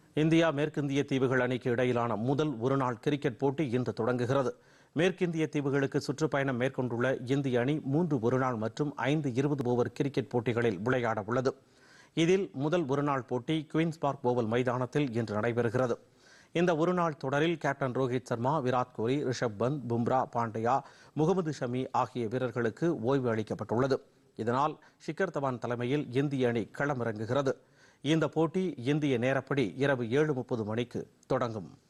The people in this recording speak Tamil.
இந்தியா மேற்கிந்திய தீவுகள் அணிக்கு இடையிலான முதல் ஒருநாள் கிரிக்கெட் போட்டி இன்று தொடங்குகிறது மேற்கிந்திய தீவுகளுக்கு சுற்றுப்பயணம் மேற்கொண்டுள்ள இந்திய அணி மூன்று ஒருநாள் மற்றும் ஐந்து இருபது ஓவர் கிரிக்கெட் போட்டிகளில் விளையாட உள்ளது இதில் முதல் ஒருநாள் போட்டி குயின்ஸ் பார்க் ஓவல் மைதானத்தில் இன்று நடைபெறுகிறது இந்த ஒருநாள் தொடரில் கேப்டன் ரோஹித் சர்மா விராட் கோலி ரிஷப் பந்த் பும்ரா பாண்டியா முகமது ஷமி ஆகிய வீரர்களுக்கு ஓய்வு அளிக்கப்பட்டுள்ளது இதனால் ஷிகர் தவான் தலைமையில் இந்திய அணி களமிறங்குகிறது இந்த போட்டி இந்திய நேரப்படி இரவு ஏழு முப்பது மணிக்கு தொடங்கும்